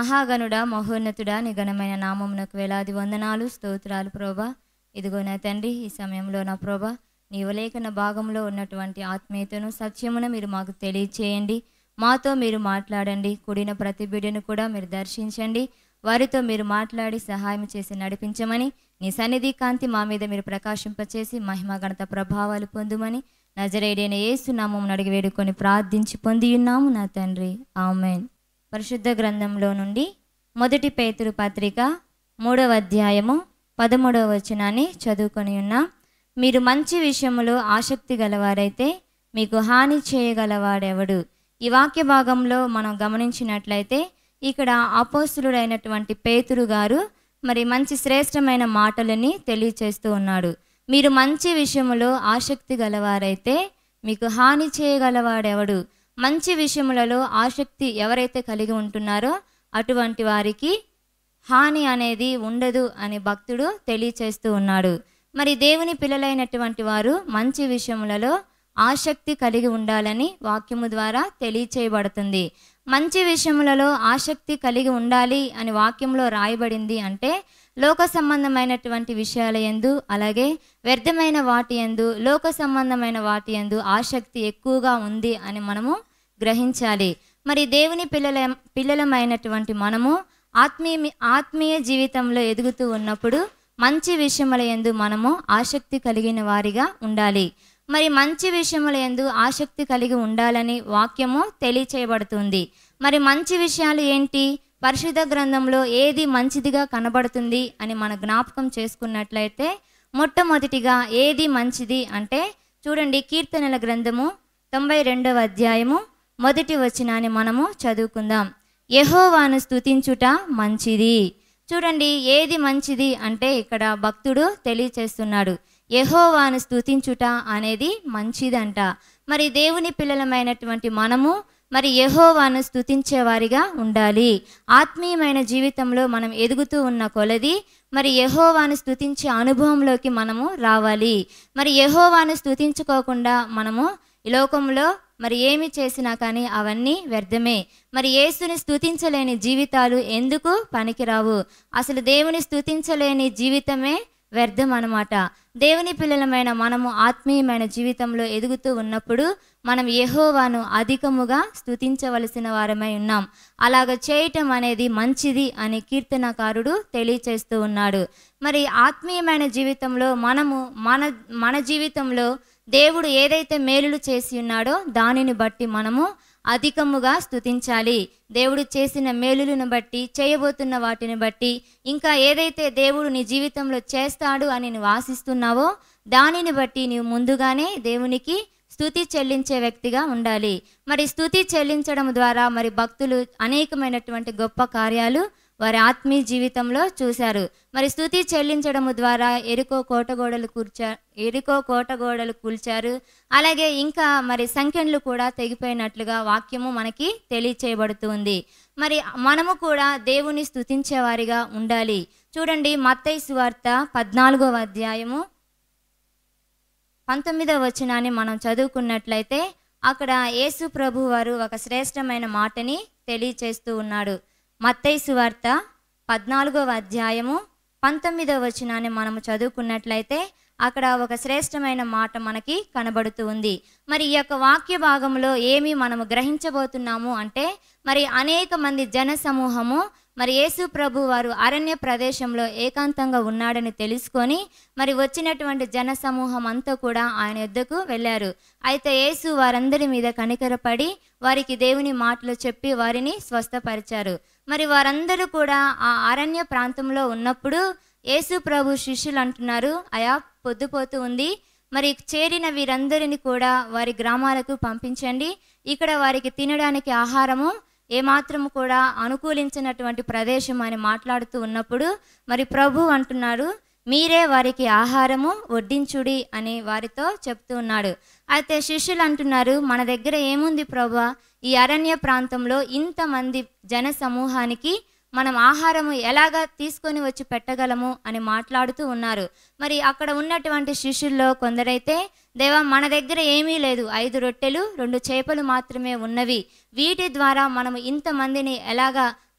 మహాగణుడా మహోన్నతుడా నీ ఘనమైన నామమునకు వేలాది వందనాలు స్తోత్రాలు ప్రోభా ఇదిగో నా తండ్రి ఈ సమయంలో నా ప్రోభా నీ ఉలేఖన భాగంలో ఉన్నటువంటి ఆత్మీయతను సత్యమును మీరు మాకు తెలియచేయండి మాతో మీరు మాట్లాడండి కూడిన ప్రతి బిడ్డను కూడా మీరు దర్శించండి వారితో మీరు మాట్లాడి సహాయం చేసి నడిపించమని నీ సన్నిధి కాంతి మా మీద మీరు ప్రకాశింపచేసి మహిమ గణత ప్రభావాలు పొందుమని నజరేడైన యేసు నామం అడిగి వేడుకొని ప్రార్థించి పొంది ఉన్నాము నా తండ్రి ఆమెన్ పరిశుద్ధ గ్రంథంలో నుండి మొదటి పేతురు పత్రిక మూడవ అధ్యాయము పదమూడవ వచనాన్ని చదువుకొని ఉన్నాం మీరు మంచి విషయములో ఆసక్తి గలవారైతే మీకు హాని చేయగలవాడెవడు ఈ వాక్య భాగంలో మనం గమనించినట్లయితే ఇక్కడ అపోస్తులుడైనటువంటి పేతురు గారు మరి మంచి శ్రేష్టమైన మాటలని తెలియచేస్తూ ఉన్నాడు మీరు మంచి విషయములో ఆసక్తి గలవారైతే మీకు హాని చేయగలవాడెవడు మంచి విషయములలో ఆసక్తి ఎవరైతే కలిగి ఉంటున్నారో అటువంటి వారికి హాని అనేది ఉండదు అని భక్తుడు తెలియచేస్తూ ఉన్నాడు మరి దేవుని పిల్లలైనటువంటి వారు మంచి విషయములలో ఆసక్తి కలిగి ఉండాలని వాక్యము ద్వారా తెలియచేయబడుతుంది మంచి విషయములలో ఆసక్తి కలిగి ఉండాలి అని వాక్యంలో రాయబడింది అంటే లోక సంబంధమైనటువంటి విషయాల యందు అలాగే వ్యర్థమైన వాటి యందు లోక సంబంధమైన వాటి యందు ఆసక్తి ఎక్కువగా ఉంది అని మనము గ్రహించాలి మరి దేవుని పిల్లల పిల్లలమైనటువంటి మనము ఆత్మీయ ఆత్మీయ జీవితంలో ఎదుగుతూ ఉన్నప్పుడు మంచి విషయముల యందు మనము ఆసక్తి కలిగిన వారిగా ఉండాలి మరి మంచి విషయముల యందు ఆసక్తి కలిగి ఉండాలని వాక్యము తెలియచేయబడుతుంది మరి మంచి విషయాలు ఏంటి పరిశుద్ధ గ్రంథంలో ఏది మంచిదిగా కనబడుతుంది అని మన జ్ఞాపకం చేసుకున్నట్లయితే మొట్టమొదటిగా ఏది మంచిది అంటే చూడండి కీర్తనల గ్రంథము తొంభై రెండవ అధ్యాయము మొదటి వచనాన్ని మనము చదువుకుందాం యహోవాను స్తుతించుట మంచిది చూడండి ఏది మంచిది అంటే ఇక్కడ భక్తుడు తెలియచేస్తున్నాడు యహోవాను స్తుతించుట అనేది మంచిదంట మరి దేవుని పిల్లలమైనటువంటి మనము మరి యహోవాను స్తుతించే వారిగా ఉండాలి ఆత్మీయమైన జీవితంలో మనం ఎదుగుతూ ఉన్న కొలది మరి యహోవాను స్తుతించే అనుభవంలోకి మనము రావాలి మరి యహోవాను స్తుతించుకోకుండా మనము ఈ లోకంలో మరి ఏమి చేసినా కానీ అవన్నీ వ్యర్థమే మరి యేసుని స్తుతించలేని జీవితాలు ఎందుకు పనికిరావు అసలు దేవుని స్తుతించలేని జీవితమే వ్యర్థం అనమాట దేవుని పిల్లలమైన మనము ఆత్మీయమైన జీవితంలో ఎదుగుతూ ఉన్నప్పుడు మనం యెహోవాను అధికముగా స్తుతించవలసిన వారమై ఉన్నాం అలాగ చేయటం అనేది మంచిది అని కీర్తనకారుడు తెలియచేస్తూ ఉన్నాడు మరి ఆత్మీయమైన జీవితంలో మనము మన మన జీవితంలో దేవుడు ఏదైతే మేలులు చేసి ఉన్నాడో దానిని బట్టి మనము అధికముగా స్తుతించాలి దేవుడు చేసిన మేలులను బట్టి చేయబోతున్న వాటిని బట్టి ఇంకా ఏదైతే దేవుడు నీ జీవితంలో చేస్తాడు అని నువ్వు ఆశిస్తున్నావో దానిని బట్టి నీవు ముందుగానే దేవునికి స్తుతి చెల్లించే వ్యక్తిగా ఉండాలి మరి స్తుతి చెల్లించడం ద్వారా మరి భక్తులు అనేకమైనటువంటి గొప్ప కార్యాలు వారి ఆత్మీయ జీవితంలో చూశారు మరి స్థుతి చెల్లించడము ద్వారా ఎరుకో కోటగోడలు కూర్చా ఎరుకో కోటగోడలు కూల్చారు అలాగే ఇంకా మరి సంఖ్యలు కూడా తెగిపోయినట్లుగా వాక్యము మనకి తెలియచేయబడుతుంది మరి మనము కూడా దేవుని స్థుతించే వారిగా ఉండాలి చూడండి మత్తయి సువార్త పద్నాలుగవ అధ్యాయము పంతొమ్మిదవ వచనాన్ని మనం చదువుకున్నట్లయితే అక్కడ యేసు ప్రభు వారు ఒక శ్రేష్టమైన మాటని తెలియచేస్తూ ఉన్నాడు మత్తయి సువార్త పద్నాలుగవ అధ్యాయము పంతొమ్మిదవ వచనాన్ని మనము చదువుకున్నట్లయితే అక్కడ ఒక శ్రేష్టమైన మాట మనకి కనబడుతూ ఉంది మరి ఈ యొక్క వాక్య భాగంలో ఏమి మనము గ్రహించబోతున్నాము అంటే మరి అనేక మంది జన సమూహము మరి యేసు ప్రభు వారు అరణ్య ప్రదేశంలో ఏకాంతంగా ఉన్నాడని తెలుసుకొని మరి వచ్చినటువంటి జన సమూహం అంతా కూడా ఆయన యొద్దకు వెళ్ళారు అయితే యేసు వారందరి మీద కనికరపడి వారికి దేవుని మాటలు చెప్పి వారిని స్వస్థపరిచారు మరి వారందరూ కూడా ఆ అరణ్య ప్రాంతంలో ఉన్నప్పుడు యేసు ప్రభు శిష్యులు అంటున్నారు అయా పొద్దుపోతూ ఉంది మరి చేరిన వీరందరిని కూడా వారి గ్రామాలకు పంపించండి ఇక్కడ వారికి తినడానికి ఆహారము ఏమాత్రం కూడా అనుకూలించినటువంటి ప్రదేశం అని మాట్లాడుతూ ఉన్నప్పుడు మరి ప్రభు అంటున్నారు మీరే వారికి ఆహారము వడ్డించుడి అని వారితో చెప్తూ ఉన్నాడు అయితే శిష్యులు అంటున్నారు మన దగ్గర ఏముంది ప్రభా ఈ అరణ్య ప్రాంతంలో ఇంతమంది జన సమూహానికి మనం ఆహారము ఎలాగా తీసుకొని వచ్చి పెట్టగలము అని మాట్లాడుతూ ఉన్నారు మరి అక్కడ ఉన్నటువంటి శిష్యుల్లో కొందరైతే దేవా మన దగ్గర ఏమీ లేదు ఐదు రొట్టెలు రెండు చేపలు మాత్రమే ఉన్నవి వీటి ద్వారా మనము ఇంతమందిని ఎలాగా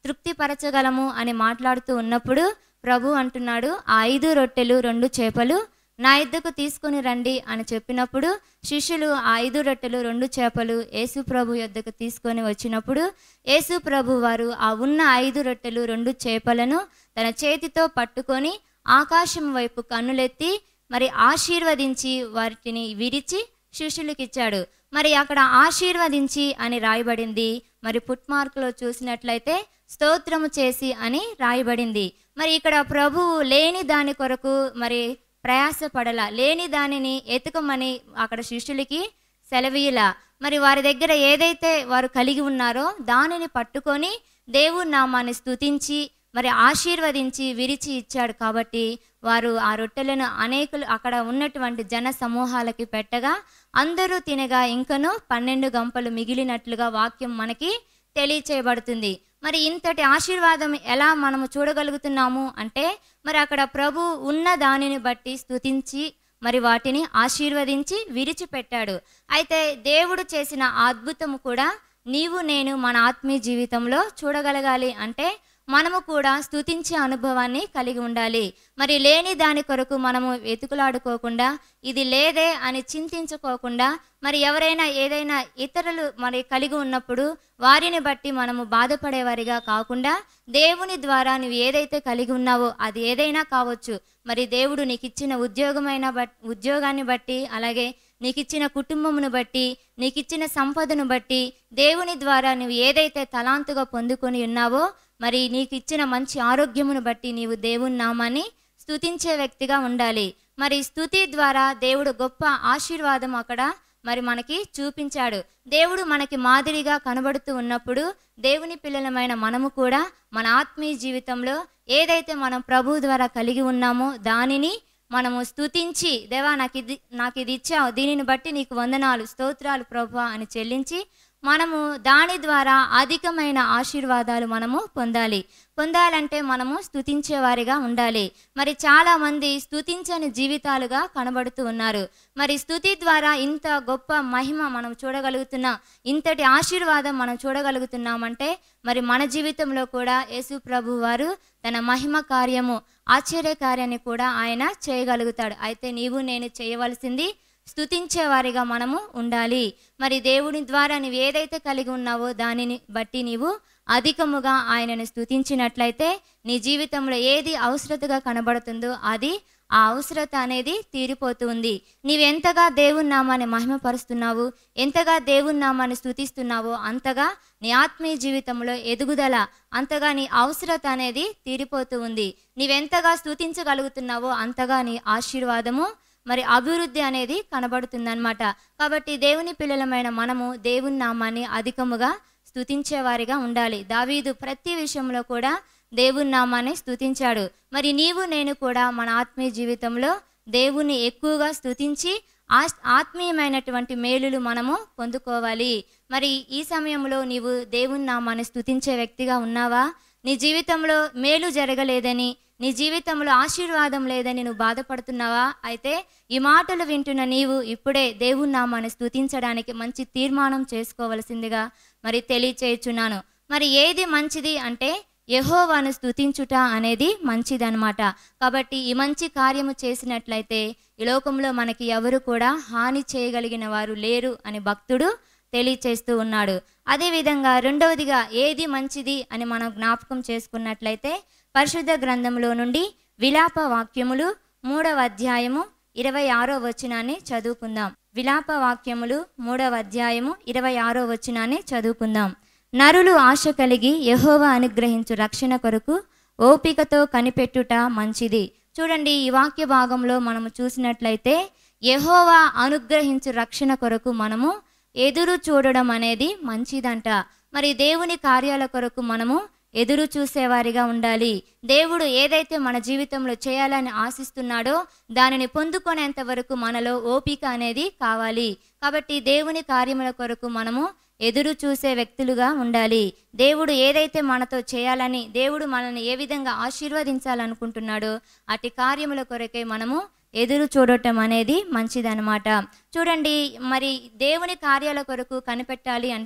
తృప్తిపరచగలము అని మాట్లాడుతూ ఉన్నప్పుడు ప్రభు అంటున్నాడు ఆ ఐదు రొట్టెలు రెండు చేపలు నా ఇద్దకు తీసుకొని రండి అని చెప్పినప్పుడు శిష్యులు ఆ ఐదు రొట్టెలు రెండు చేపలు యేసు ప్రభు యొద్దకు తీసుకొని వచ్చినప్పుడు యేసు ప్రభు వారు ఆ ఉన్న ఐదు రొట్టెలు రెండు చేపలను తన చేతితో పట్టుకొని ఆకాశం వైపు కన్నులెత్తి మరి ఆశీర్వదించి వాటిని విరిచి శిష్యులకిచ్చాడు మరి అక్కడ ఆశీర్వదించి అని రాయబడింది మరి పుట్మార్కులో చూసినట్లయితే స్తోత్రము చేసి అని రాయబడింది మరి ఇక్కడ ప్రభువు లేని దాని కొరకు మరి ప్రయాసపడల లేని దానిని ఎతుకమని అక్కడ శిష్యులకి సెలవీయలా మరి వారి దగ్గర ఏదైతే వారు కలిగి ఉన్నారో దానిని పట్టుకొని దేవుని నామాన్ని స్తుతించి మరి ఆశీర్వదించి విరిచి ఇచ్చాడు కాబట్టి వారు ఆ రొట్టెలను అనేకులు అక్కడ ఉన్నటువంటి జన సమూహాలకి పెట్టగా అందరూ తినగా ఇంకను పన్నెండు గంపలు మిగిలినట్లుగా వాక్యం మనకి తెలియచేయబడుతుంది మరి ఇంతటి ఆశీర్వాదం ఎలా మనము చూడగలుగుతున్నాము అంటే మరి అక్కడ ప్రభు ఉన్న దానిని బట్టి స్తుతించి మరి వాటిని ఆశీర్వదించి విరిచిపెట్టాడు అయితే దేవుడు చేసిన ఆ అద్భుతము కూడా నీవు నేను మన ఆత్మీయ జీవితంలో చూడగలగాలి అంటే మనము కూడా స్తుతించే అనుభవాన్ని కలిగి ఉండాలి మరి లేని దాని కొరకు మనము వెతుకులాడుకోకుండా ఇది లేదే అని చింతించుకోకుండా మరి ఎవరైనా ఏదైనా ఇతరులు మరి కలిగి ఉన్నప్పుడు వారిని బట్టి మనము బాధపడేవారిగా కాకుండా దేవుని ద్వారా నువ్వు ఏదైతే కలిగి ఉన్నావో అది ఏదైనా కావచ్చు మరి దేవుడు నీకు ఇచ్చిన ఉద్యోగమైన బట్ ఉద్యోగాన్ని బట్టి అలాగే నీకు ఇచ్చిన కుటుంబమును బట్టి నీకు ఇచ్చిన సంపదను బట్టి దేవుని ద్వారా నువ్వు ఏదైతే తలాంతుగా పొందుకొని ఉన్నావో మరి నీకు ఇచ్చిన మంచి ఆరోగ్యమును బట్టి నీవు దేవుని నామాన్ని స్తుతించే వ్యక్తిగా ఉండాలి మరి స్తుతి ద్వారా దేవుడు గొప్ప ఆశీర్వాదం అక్కడ మరి మనకి చూపించాడు దేవుడు మనకి మాదిరిగా కనబడుతూ ఉన్నప్పుడు దేవుని పిల్లలమైన మనము కూడా మన ఆత్మీయ జీవితంలో ఏదైతే మనం ప్రభు ద్వారా కలిగి ఉన్నామో దానిని మనము స్తుతించి దేవా నాకు ఇది నాకు ఇది ఇచ్చావు దీనిని బట్టి నీకు వందనాలు స్తోత్రాలు ప్రభా అని చెల్లించి మనము దాని ద్వారా అధికమైన ఆశీర్వాదాలు మనము పొందాలి పొందాలంటే మనము స్తుతించేవారిగా ఉండాలి మరి చాలా మంది స్తుతించని జీవితాలుగా కనబడుతూ ఉన్నారు మరి స్తుతి ద్వారా ఇంత గొప్ప మహిమ మనం చూడగలుగుతున్నాం ఇంతటి ఆశీర్వాదం మనం చూడగలుగుతున్నామంటే మరి మన జీవితంలో కూడా యేసు ప్రభు వారు తన మహిమ కార్యము ఆశ్చర్య కార్యాన్ని కూడా ఆయన చేయగలుగుతాడు అయితే నీవు నేను చేయవలసింది స్తుతించేవారిగా మనము ఉండాలి మరి దేవుని ద్వారా నువ్వు ఏదైతే కలిగి ఉన్నావో దానిని బట్టి నీవు అధికముగా ఆయనను స్తుతించినట్లయితే నీ జీవితంలో ఏది అవసరతగా కనబడుతుందో అది ఆ అవసరత అనేది తీరిపోతుంది నీవెంతగా దేవుని నామాన్ని మహిమపరుస్తున్నావు ఎంతగా దేవుని నామాన్ని స్తుతిస్తున్నావో అంతగా నీ ఆత్మీయ జీవితంలో ఎదుగుదల అంతగా నీ అవసరత అనేది తీరిపోతూ ఉంది నీవెంతగా స్తుతించగలుగుతున్నావో అంతగా నీ ఆశీర్వాదము మరి అభివృద్ధి అనేది కనబడుతుందన్నమాట కాబట్టి దేవుని పిల్లలమైన మనము దేవుని నామాన్ని అధికముగా స్తుతించేవారిగా ఉండాలి దావీదు ప్రతి విషయంలో కూడా దేవుని నామాన్ని స్తుతించాడు మరి నీవు నేను కూడా మన ఆత్మీయ జీవితంలో దేవుణ్ణి ఎక్కువగా స్తుతించి ఆస్- ఆత్మీయమైనటువంటి మేలులు మనము పొందుకోవాలి మరి ఈ సమయంలో నీవు దేవుని నామాన్ని స్తుతించే వ్యక్తిగా ఉన్నావా నీ జీవితంలో మేలు జరగలేదని నీ జీవితంలో ఆశీర్వాదం లేదని నువ్వు బాధపడుతున్నావా అయితే ఈ మాటలు వింటున్న నీవు ఇప్పుడే దేవుని నామాన్ని స్తుతించడానికి మంచి తీర్మానం చేసుకోవలసిందిగా మరి తెలియచేయుచున్నాను మరి ఏది మంచిది అంటే యెహోవాను స్తుతించుట అనేది మంచిదన్నమాట కాబట్టి ఈ మంచి కార్యము చేసినట్లయితే ఈ లోకంలో మనకి ఎవరు కూడా హాని చేయగలిగిన వారు లేరు అని భక్తుడు తెలియచేస్తూ ఉన్నాడు అదేవిధంగా రెండవదిగా ఏది మంచిది అని మనం జ్ఞాపకం చేసుకున్నట్లయితే పరిశుద్ధ గ్రంథంలో నుండి విలాప వాక్యములు మూడవ అధ్యాయము ఇరవై ఆరో వచనాన్ని చదువుకుందాం విలాప వాక్యములు మూడవ అధ్యాయము ఇరవై ఆరో వచనాన్ని చదువుకుందాం నరులు ఆశ కలిగి యెహోవా అనుగ్రహించు రక్షణ కొరకు ఓపికతో కనిపెట్టుట మంచిది చూడండి ఈ వాక్య భాగంలో మనము చూసినట్లయితే యెహోవా అనుగ్రహించు రక్షణ కొరకు మనము ఎదురు చూడడం అనేది మంచిదంట మరి దేవుని కార్యాల కొరకు మనము ఎదురు చూసేవారిగా ఉండాలి దేవుడు ఏదైతే మన జీవితంలో చేయాలని ఆశిస్తున్నాడో దానిని పొందుకునేంత వరకు మనలో ఓపిక అనేది కావాలి కాబట్టి దేవుని కార్యముల కొరకు మనము ఎదురు చూసే వ్యక్తులుగా ఉండాలి దేవుడు ఏదైతే మనతో చేయాలని దేవుడు మనల్ని ఏ విధంగా ఆశీర్వదించాలనుకుంటున్నాడో అటు కార్యముల కొరకే మనము ఎదురు చూడటం అనేది మంచిదన్నమాట చూడండి మరి దేవుని కార్యాల కొరకు కనిపెట్టాలి అంటే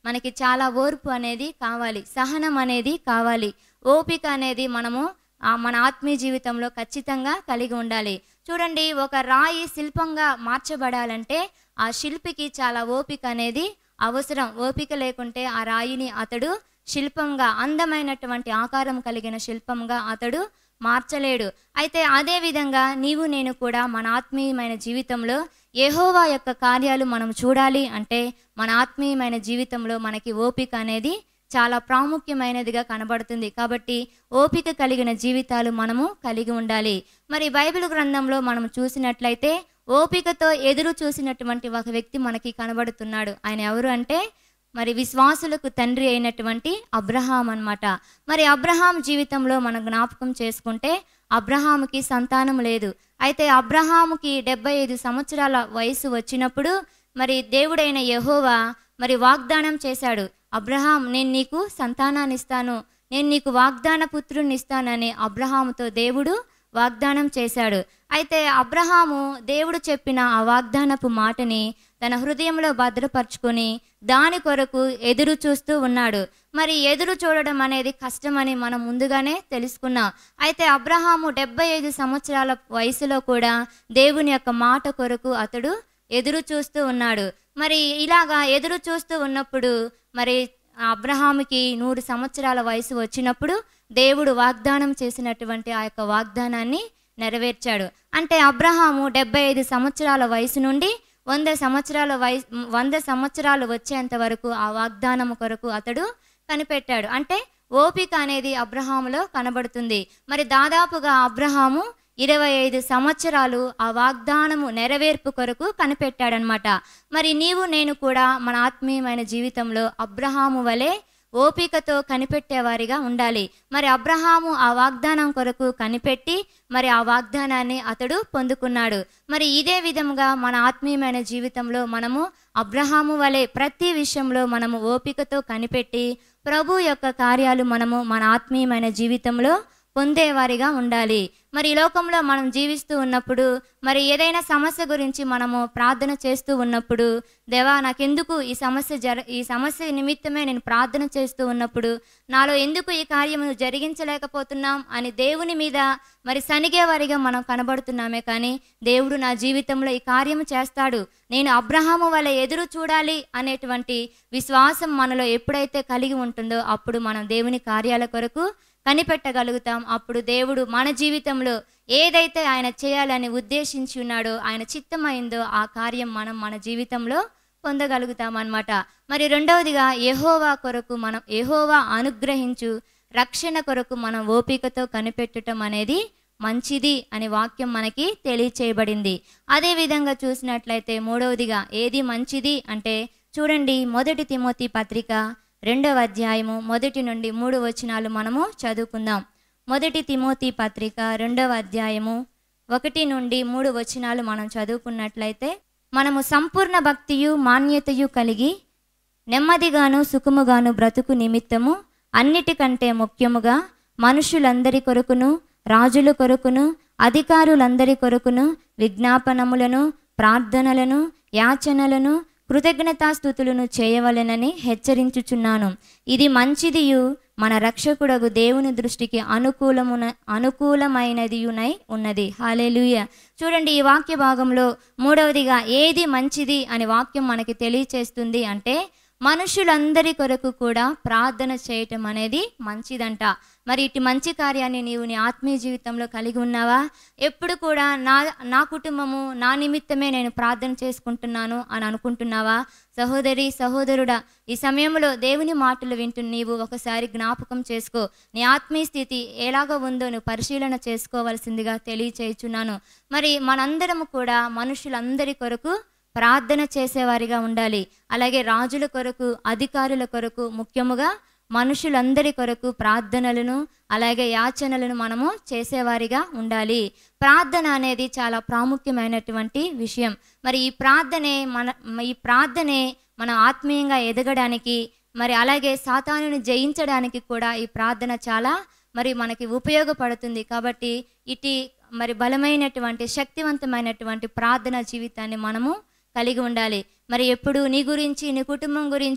మనకి చాలా ఓర్పు అనేది కావాలి సహనం అనేది కావాలి ఓపిక అనేది మనము ఆ, మన ఆత్మీయ జీవితంలో ఖచ్చితంగా కలిగి ఉండాలి చూడండి ఒక రాయి శిల్పంగా మార్చబడాలంటే ఆ శిల్పికి చాలా ఓపిక అనేది అవసరం ఓపిక లేకుంటే ఆ రాయిని అతడు శిల్పంగా అందమైనటువంటి ఆకారం కలిగిన శిల్పంగా అతడు మార్చలేడు అయితే అదే విధంగా నీవు నేను కూడా మన ఆత్మీయమైన జీవితంలో యెహోవా యొక్క కార్యాలు మనం చూడాలి అంటే మన ఆత్మీయమైన జీవితంలో మనకి ఓపిక అనేది చాలా ప్రాముఖ్యమైనదిగా కనబడుతుంది కాబట్టి ఓపిక కలిగిన జీవితాలు మనము కలిగి ఉండాలి మరి బైబిల్ గ్రంథంలో మనం చూసినట్లయితే ఓపికతో ఎదురు చూసినటువంటి ఒక వ్యక్తి మనకి కనబడుతున్నాడు ఆయన ఎవరు అంటే మరి విశ్వాసులకు తండ్రి అయినటువంటి అబ్రహాం అన్నమాట మరి అబ్రహాం జీవితంలో మనం జ్ఞాపకం చేసుకుంటే అబ్రహాముకి సంతానం లేదు అయితే అబ్రహాముకి డెబ్బై ఐదు సంవత్సరాల వయసు వచ్చినప్పుడు మరి దేవుడైన యెహోవా మరి వాగ్దానం చేశాడు అబ్రహాం నేను నీకు సంతానాన్ని ఇస్తాను నేను నీకు వాగ్దాన పుత్రుని ఇస్తానని అబ్రహాముతో దేవుడు వాగ్దానం చేశాడు అయితే అబ్రహాము దేవుడు చెప్పిన ఆ వాగ్దానపు మాటని తన హృదయంలో భద్రపరుచుకొని దాని కొరకు ఎదురు చూస్తూ ఉన్నాడు మరి ఎదురు చూడడం అనేది కష్టమని మనం ముందుగానే తెలుసుకున్నాం అయితే అబ్రహాము డెబ్బై ఐదు సంవత్సరాల వయసులో కూడా దేవుని యొక్క మాట కొరకు అతడు ఎదురు చూస్తూ ఉన్నాడు మరి ఇలాగా ఎదురు చూస్తూ ఉన్నప్పుడు మరి అబ్రహాముకి నూరు సంవత్సరాల వయసు వచ్చినప్పుడు దేవుడు వాగ్దానం చేసినటువంటి ఆ యొక్క వాగ్దానాన్ని నెరవేర్చాడు అంటే అబ్రహాము డెబ్బై ఐదు సంవత్సరాల వయసు నుండి వంద సంవత్సరాల వయసు వంద సంవత్సరాలు వచ్చేంత వరకు ఆ వాగ్దానం కొరకు అతడు కనిపెట్టాడు అంటే ఓపిక అనేది అబ్రహాములో కనబడుతుంది మరి దాదాపుగా అబ్రహాము ఇరవై ఐదు సంవత్సరాలు ఆ వాగ్దానము నెరవేర్పు కొరకు కనిపెట్టాడనమాట మరి నీవు నేను కూడా మన ఆత్మీయమైన జీవితంలో అబ్రహాము వలె ఓపికతో కనిపెట్టేవారిగా ఉండాలి మరి అబ్రహాము ఆ వాగ్దానం కొరకు కనిపెట్టి మరి ఆ వాగ్దానాన్ని అతడు పొందుకున్నాడు మరి ఇదే విధముగా మన ఆత్మీయమైన జీవితంలో మనము అబ్రహాము వలె ప్రతి విషయంలో మనము ఓపికతో కనిపెట్టి ప్రభు యొక్క కార్యాలు మనము మన ఆత్మీయమైన జీవితంలో పొందేవారిగా ఉండాలి మరి ఈ లోకంలో మనం జీవిస్తూ ఉన్నప్పుడు మరి ఏదైనా సమస్య గురించి మనము ప్రార్థన చేస్తూ ఉన్నప్పుడు దేవా నాకెందుకు ఈ సమస్య జర ఈ సమస్య నిమిత్తమే నేను ప్రార్థన చేస్తూ ఉన్నప్పుడు నాలో ఎందుకు ఈ కార్యము జరిగించలేకపోతున్నాం అని దేవుని మీద మరి సనిగేవారిగా మనం కనబడుతున్నామే కానీ దేవుడు నా జీవితంలో ఈ కార్యము చేస్తాడు నేను అబ్రహాము వల్ల ఎదురు చూడాలి అనేటువంటి విశ్వాసం మనలో ఎప్పుడైతే కలిగి ఉంటుందో అప్పుడు మనం దేవుని కార్యాల కొరకు కనిపెట్టగలుగుతాం అప్పుడు దేవుడు మన జీవితంలో ఏదైతే ఆయన చేయాలని ఉద్దేశించి ఉన్నాడో ఆయన చిత్తమైందో ఆ కార్యం మనం మన జీవితంలో పొందగలుగుతాం అన్నమాట మరి రెండవదిగా యెహోవా కొరకు మనం యెహోవా అనుగ్రహించు రక్షణ కొరకు మనం ఓపికతో కనిపెట్టడం అనేది మంచిది అనే వాక్యం మనకి తెలియచేయబడింది అదే విధంగా చూసినట్లయితే మూడవదిగా ఏది మంచిది అంటే చూడండి మొదటి తిమోతి పత్రిక రెండవ అధ్యాయము మొదటి నుండి మూడు వచనాలు మనము చదువుకుందాం మొదటి తిమోతి పత్రిక రెండవ అధ్యాయము ఒకటి నుండి మూడు వచనాలు మనం చదువుకున్నట్లయితే మనము సంపూర్ణ భక్తియు మాన్యతయు కలిగి నెమ్మదిగాను సుఖముగాను బ్రతుకు నిమిత్తము అన్నిటికంటే ముఖ్యముగా మనుషులందరి కొరకును రాజుల కొరకును అధికారులందరి కొరకును విజ్ఞాపనములను ప్రార్థనలను యాచనలను కృతజ్ఞతాస్థుతులను చేయవలెనని హెచ్చరించుచున్నాను ఇది మంచిదియు మన రక్షకుడగు దేవుని దృష్టికి అనుకూలమున అనుకూలమైనదియునై ఉన్నది హాలేలుయ చూడండి ఈ వాక్య భాగంలో మూడవదిగా ఏది మంచిది అనే వాక్యం మనకి తెలియచేస్తుంది అంటే మనుషులందరి కొరకు కూడా ప్రార్థన చేయటం అనేది మంచిదంట మరి ఇటు మంచి కార్యాన్ని నీవు నీ ఆత్మీయ జీవితంలో కలిగి ఉన్నావా ఎప్పుడు కూడా నా నా కుటుంబము నా నిమిత్తమే నేను ప్రార్థన చేసుకుంటున్నాను అని అనుకుంటున్నావా సహోదరి సహోదరుడా ఈ సమయంలో దేవుని మాటలు వింటున్న నీవు ఒకసారి జ్ఞాపకం చేసుకో నీ ఆత్మీయ స్థితి ఎలాగ ఉందో నువ్వు పరిశీలన చేసుకోవాల్సిందిగా తెలియచేయుచున్నాను మరి మనందరము కూడా మనుషులందరి కొరకు ప్రార్థన చేసేవారిగా ఉండాలి అలాగే రాజుల కొరకు అధికారుల కొరకు ముఖ్యముగా మనుషులందరి కొరకు ప్రార్థనలను అలాగే యాచనలను మనము చేసేవారిగా ఉండాలి ప్రార్థన అనేది చాలా ప్రాముఖ్యమైనటువంటి విషయం మరి ఈ ప్రార్థనే మన ఈ ప్రార్థనే మనం ఆత్మీయంగా ఎదగడానికి మరి అలాగే సాతానుని జయించడానికి కూడా ఈ ప్రార్థన చాలా మరి మనకి ఉపయోగపడుతుంది కాబట్టి ఇటు మరి బలమైనటువంటి శక్తివంతమైనటువంటి ప్రార్థన జీవితాన్ని మనము కలిగి ఉండాలి మరి ఎప్పుడు నీ గురించి నీ కుటుంబం గురించి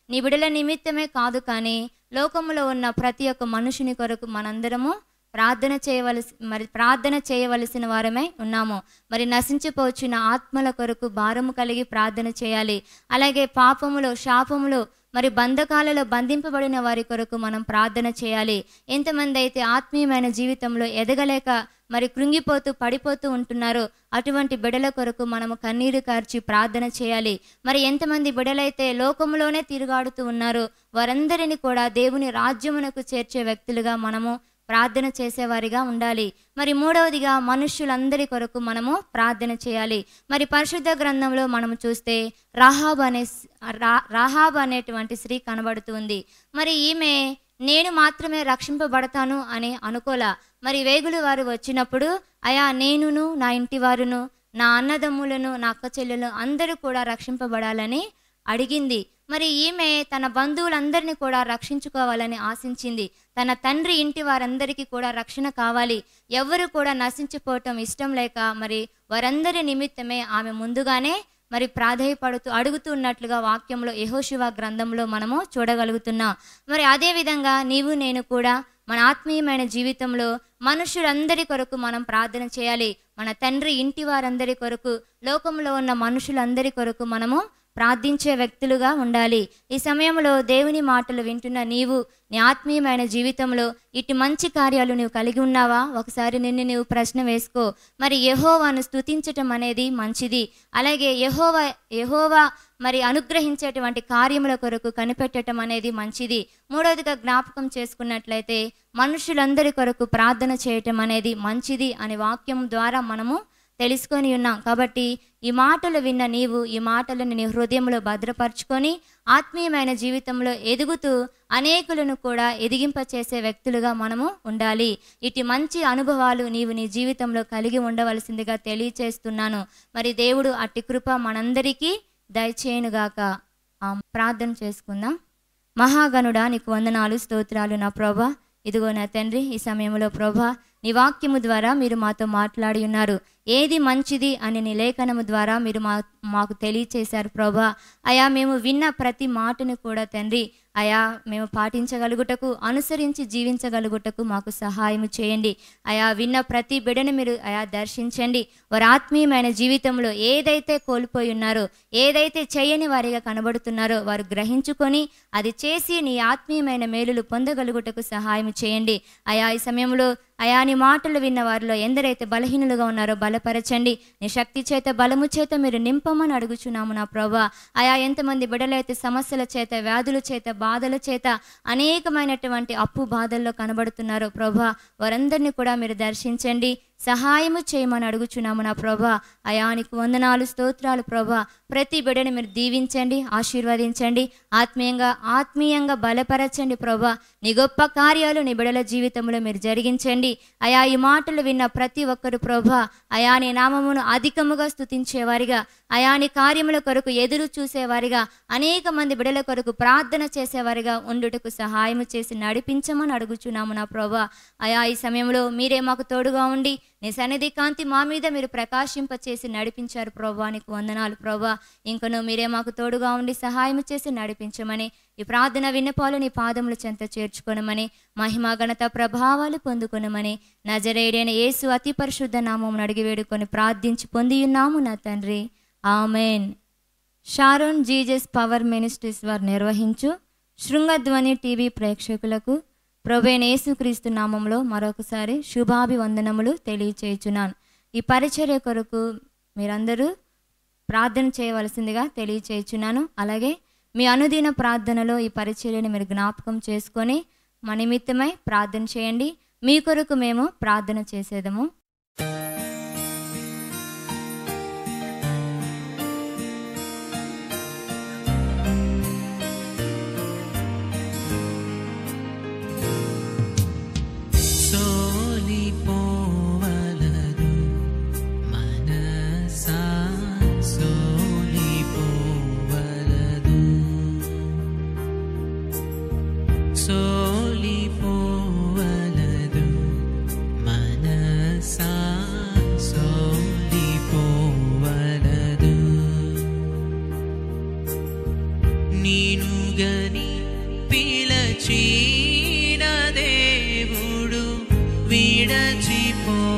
నీ బిడల నిమిత్తమే కాదు కానీ లోకములో ఉన్న ప్రతి ఒక్క మనుషుని కొరకు మనందరము ప్రార్థన చేయవలసి మరి ప్రార్థన చేయవలసిన వారమే ఉన్నాము మరి నశించిపోచున్న ఆత్మల కొరకు భారము కలిగి ప్రార్థన చేయాలి అలాగే పాపములో శాపములో మరి బంధకాలలో బంధింపబడిన వారి కొరకు మనం ప్రార్థన చేయాలి ఎంతమంది అయితే ఆత్మీయమైన జీవితంలో ఎదగలేక మరి కృంగిపోతూ పడిపోతూ ఉంటున్నారో అటువంటి బిడల కొరకు మనము కన్నీరు కార్చి ప్రార్థన చేయాలి మరి ఎంతమంది బిడలైతే లోకంలోనే తిరుగాడుతూ ఉన్నారో వారందరిని కూడా దేవుని రాజ్యమునకు చేర్చే వ్యక్తులుగా మనము ప్రార్థన చేసేవారిగా ఉండాలి మరి మూడవదిగా మనుష్యులందరి కొరకు మనము ప్రార్థన చేయాలి మరి పరిశుద్ధ గ్రంథంలో మనము చూస్తే రాహాబ్ అనే స్- రా- రాహాబ్ అనేటువంటి స్త్రీ కనబడుతుంది మరి ఈమె నేను మాత్రమే రక్షింపబడతాను అని అనుకోలా మరి వేగులు వారు వచ్చినప్పుడు అయా నేనును నా ఇంటి వారును నా అన్నదమ్ములను నా అక్క చెల్లెలు అందరూ కూడా రక్షింపబడాలని అడిగింది మరి ఈమె తన బంధువులందరినీ కూడా రక్షించుకోవాలని ఆశించింది తన తండ్రి ఇంటి వారందరికీ కూడా రక్షణ కావాలి ఎవరు కూడా నశించిపోవటం ఇష్టం లేక మరి వారందరి నిమిత్తమే ఆమె ముందుగానే మరి ప్రాధేయపడుతూ అడుగుతున్నట్లుగా వాక్యంలో యహోశివ గ్రంథంలో మనము చూడగలుగుతున్నాం మరి అదే విధంగా నీవు నేను కూడా మన ఆత్మీయమైన జీవితంలో మనుషులందరి కొరకు మనం ప్రార్థన చేయాలి మన తండ్రి ఇంటి వారందరి కొరకు లోకంలో ఉన్న మనుషులందరి కొరకు మనము ప్రార్థించే వ్యక్తులుగా ఉండాలి ఈ సమయంలో దేవుని మాటలు వింటున్న నీవు నీ ఆత్మీయమైన జీవితంలో ఇటు మంచి కార్యాలు నువ్వు కలిగి ఉన్నావా ఒకసారి నిన్ను నువ్వు ప్రశ్న వేసుకో మరి యహోవాను స్తుతించటం అనేది మంచిది అలాగే యహోవా యహోవా మరి అనుగ్రహించేటువంటి కార్యముల కొరకు కనిపెట్టడం అనేది మంచిది మూడవదిగా జ్ఞాపకం చేసుకున్నట్లయితే మనుషులందరి కొరకు ప్రార్థన చేయటం అనేది మంచిది అనే వాక్యం ద్వారా మనము తెలుసుకొని ఉన్నాం కాబట్టి ఈ మాటలు విన్న నీవు ఈ మాటలను నీ హృదయంలో భద్రపరుచుకొని ఆత్మీయమైన జీవితంలో ఎదుగుతూ అనేకులను కూడా ఎదిగింపచేసే వ్యక్తులుగా మనము ఉండాలి ఇటు మంచి అనుభవాలు నీవు నీ జీవితంలో కలిగి ఉండవలసిందిగా తెలియచేస్తున్నాను మరి దేవుడు అట్టి కృప మనందరికీ దయచేయునుగాక ఆ ప్రార్థన చేసుకుందాం మహాగణుడా నీకు వందనాలు స్తోత్రాలు నా ప్రభా ఇదిగో నా తండ్రి ఈ సమయంలో ప్రభా నీ వాక్యము ద్వారా మీరు మాతో మాట్లాడి ఉన్నారు ఏది మంచిది అని నీ లేఖనము ద్వారా మీరు మా మాకు తెలియచేశారు ప్రభా అయా మేము విన్న ప్రతి మాటను కూడా తండ్రి అయా మేము పాటించగలుగుటకు అనుసరించి జీవించగలుగుటకు మాకు సహాయం చేయండి అయా విన్న ప్రతి బిడను మీరు అయా దర్శించండి వారి ఆత్మీయమైన జీవితంలో ఏదైతే కోల్పోయి ఉన్నారో ఏదైతే చేయని వారిగా కనబడుతున్నారో వారు గ్రహించుకొని అది చేసి నీ ఆత్మీయమైన మేలులు పొందగలుగుటకు సహాయం చేయండి అయా ఈ సమయంలో అయా నీ మాటలు విన్న వారిలో ఎందరైతే బలహీనులుగా ఉన్నారో బలపరచండి నీ శక్తి చేత బలము చేత మీరు నింపమని అడుగుచున్నాము నా ప్రభా అయా ఎంతమంది బిడలైతే సమస్యల చేత వ్యాధుల చేత బాధల చేత అనేకమైనటువంటి అప్పు బాధల్లో కనబడుతున్నారో ప్రభా వారందరినీ కూడా మీరు దర్శించండి సహాయము చేయమని అడుగుచున్నాము నా ప్రభా అయానికి వందనాలు స్తోత్రాలు ప్రభా ప్రతి బిడ్డని మీరు దీవించండి ఆశీర్వదించండి ఆత్మీయంగా ఆత్మీయంగా బలపరచండి ప్రభా నీ గొప్ప కార్యాలు నీ బిడల జీవితంలో మీరు జరిగించండి అయా ఈ మాటలు విన్న ప్రతి ఒక్కరు ప్రభా అయా నీ నామమును అధికముగా స్తుతించేవారిగా అయా నీ కార్యముల కొరకు ఎదురు చూసేవారిగా అనేక మంది బిడల కొరకు ప్రార్థన చేసేవారిగా ఉండుటకు సహాయము చేసి నడిపించమని అడుగుచున్నాము నా ప్రభా అయా ఈ సమయంలో మీరే మాకు తోడుగా ఉండి నీ సన్నిధి కాంతి మా మీద మీరు ప్రకాశింపచేసి నడిపించారు ప్రభా నీకు వందనాలు ప్రభా ఇంకను మీరే మాకు తోడుగా ఉండి సహాయం చేసి నడిపించమని ఈ ప్రార్థన విన్నపాలు నీ పాదముల చెంత చేర్చుకొనమని మహిమా ఘనత ప్రభావాలు పొందుకొనమని నజరేడైన యేసు అతి పరిశుద్ధ నామం అడిగి వేడుకొని ప్రార్థించి పొందియున్నాము నా తండ్రి amen Sharon Jesus Power Ministries వారు నిర్వహించు శృంగధ్వని టీవీ ప్రేక్షకులకు ప్రభైన యేసుక్రీస్తు నామంలో మరొకసారి శుభాభివందనములు తెలియచేయుచున్నాను ఈ పరిచర్య కొరకు మీరందరూ ప్రార్థన చేయవలసిందిగా తెలియచేయుచున్నాను అలాగే మీ అనుదిన ప్రార్థనలో ఈ పరిచర్యను మీరు జ్ఞాపకం చేసుకొని మా నిమిత్తమై ప్రార్థన చేయండి మీ కొరకు మేము ప్రార్థన చేసేదము సోలిపోవలదు మనసా సోలిపోవలదు సోలిపోవలదు మనసా సోలిపోవలదు నీనుగా పిలిచిన దేవుడు విడచిపో